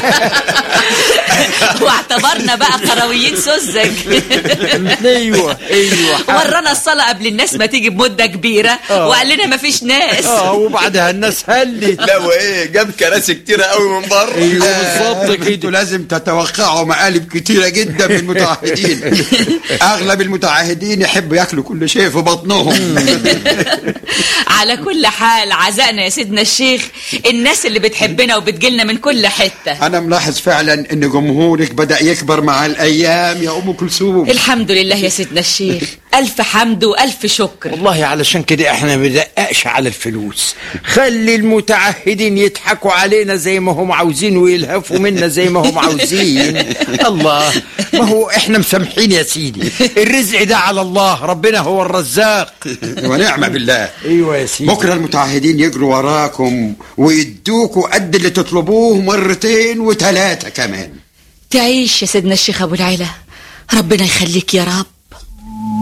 واعتبرنا بقى قرويين سذج ايوه ايوه ورانا الصلاة قبل الناس ما تيجي بمدة كبيرة وقال لنا مفيش ناس اه وبعدها الناس هلت لا وايه جاب كراسي كتيره قوي من بره ايوه بالظبط انتوا كده لازم تتوقعوا مقالب كتيرة جدا من المتعهدين اغلب المتعهدين يحبوا ياكلوا كل شيء في بطنهم على كل حال عزقنا يا سيدنا الشيخ الناس اللي بتحبنا وبتجيلنا من كل حتة انا ملاحظ فعلا ان جمهورك بدأ يكبر مع الايام يا ام كلثوم الحمد لله يا سيدنا الشيخ ألف حمد وألف شكر والله علشان كده احنا ما بندققش على الفلوس خلي المتعهدين يضحكوا علينا زي ما هم عاوزين ويلهفوا منا زي ما هم عاوزين الله ما هو احنا مسامحين يا سيدي الرزق ده على الله ربنا هو الرزاق ونعم بالله ايوه يا سيدي بكره المتعهدين يجروا وراكم ويدوكوا قد اللي تطلبوه مرتين وثلاثة كمان تعيش يا سيدنا الشيخ أبو العلا ربنا يخليك يا رب